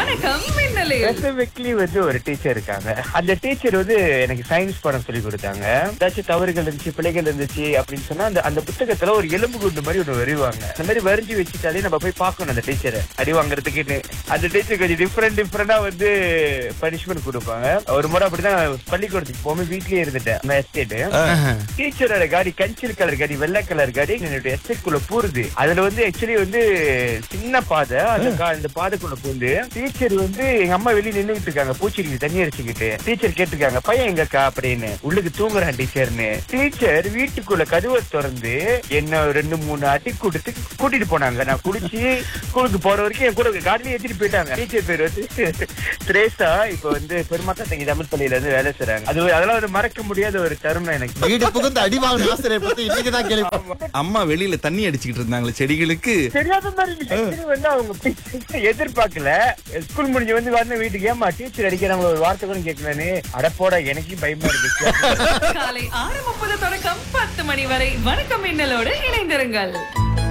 வணக்கம் மின்னலில் ஸ்பெசிபிக்லி வந்து ஒரு டீச்சர் இருக்காங்க அந்த டீச்சர் வந்து எனக்கு சயின்ஸ் பாடம் சொல்லி கொடுத்தாங்க ஏதாச்சும் தவறுகள் இருந்துச்சு பிழைகள் இருந்துச்சு அப்படின்னு சொன்னா அந்த அந்த புத்தகத்துல ஒரு எலும்பு குண்டு மாதிரி ஒண்ணு வருவாங்க அந்த மாதிரி வரைஞ்சி வச்சுட்டாலே நம்ம போய் பார்க்கணும் அந்த டீச்சரை அடி வாங்குறதுக்குன்னு அந்த டீச்சர் கொஞ்சம் டிஃப்ரெண்ட் டிஃப்ரெண்டா வந்து பனிஷ்மெண்ட் கொடுப்பாங்க ஒரு முறை அப்படிதான் பள்ளிக்கூடத்துக்கு போகும்போது வீட்லயே இருந்துட்டேன் எஸ்டேட் டீச்சரோட காடி கஞ்சில் கலர் காடி வெள்ளை கலர் காடி என்னுடைய எஸ்டேட் குள்ள பூருது அதுல வந்து ஆக்சுவலி வந்து சின்ன பாதை அந்த கா- அந்த பாதைக்குள்ள பூந்து டீச்சர் வந்து எங்க அம்மா வெளிய நின்னுகிட்டு இருக்காங்க பூச்சிக்கு தண்ணி அடிச்சுக்கிட்டு டீச்சர் கேட்டிருக்காங்க பையன் எங்கக்கா அப்படின்னு உள்ளுக்கு தூங்குறான் டீச்சர்னு டீச்சர் வீட்டுக்குள்ள கதவை திறந்து என்ன ரெண்டு மூணு அடி கொடுத்து கூட்டிட்டு போனாங்க நான் குடிச்சு ஸ்கூலுக்கு போற வரைக்கும் என் கூட காடியில ஏத்திட்டு போயிட்டாங்க டீச்சர் பேர் வந்து திரேசா இப்ப வந்து பெருமாத்தா தங்கி தமிழ் பள்ளியில இருந்து வேலை செய்றாங்க அது ஒரு- அதெல்லாம் ஒரு மறக்க முடியாத ஒரு தருணம் எனக்கு வீடு புகுந்து அடி வாங்கின ஆசிரியர் பத்தி இன்னைக்கு தான் கேள்வி அம்மா வெளியில தண்ணி அடிச்சுக்கிட்டு இருந்தாங்களே செடிகளுக்கு தெரியாத மாதிரி இருந்துச்சு. Actually வந்து அவங்க teacher எதிர்பார்க்கல ஸ்கூல் முடிஞ்சு வந்து வந்து வீட்டுக்கு ஏமா டீச்சர் அடிக்கிறாங்க ஒரு வார்த்தை கூட கேட்கலன்னு அடப்போட எனக்கு பயமா இருந்துச்சு காலை ஆறு முப்பது தொடக்கம் பத்து மணி வரை வணக்கம் மின்னலோடு இணைந்திருங்கள்